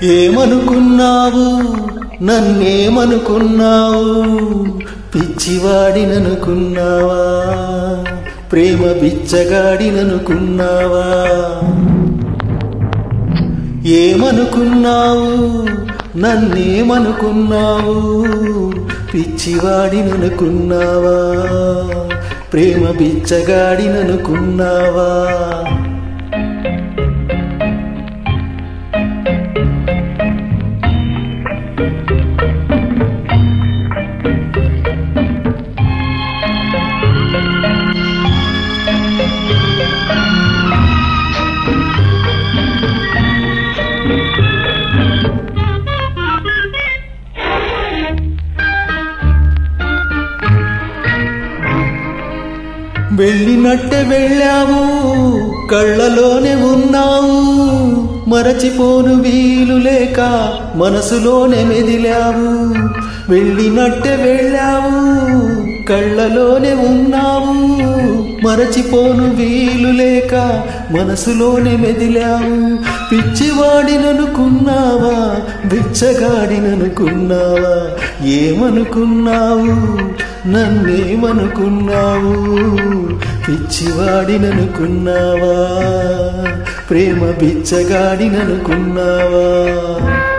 ఏమనుకున్నావు నన్నేమనుకున్నావు పిచ్చివాడిననుకున్నావా ప్రేమ బిచ్చగాడిననుకున్నావా ఏమనుకున్నావు నన్నేమనుకున్నావు పిచ్చివాడిననుకున్నావా ప్రేమ బిచ్చగాడిననుకున్నావా వెళ్ళినట్టే వెళ్ళావు కళ్ళలోనే ఉన్నావు మరచిపోను వీలు లేక మనసులోనే మెదిలావు వెళ్ళినట్టే వెళ్ళావు కళ్ళలోనే ఉన్నావు మరచిపోను వీలు లేక మనసులోనే మెదిలావు పిచ్చివాడిననుకున్నావా బిచ్చగాడిననుకున్నావా ఏమనుకున్నావు నన్నేమనుకున్నావు పిచ్చివాడిననుకున్నావా ప్రేమ బిచ్చగాడిననుకున్నావా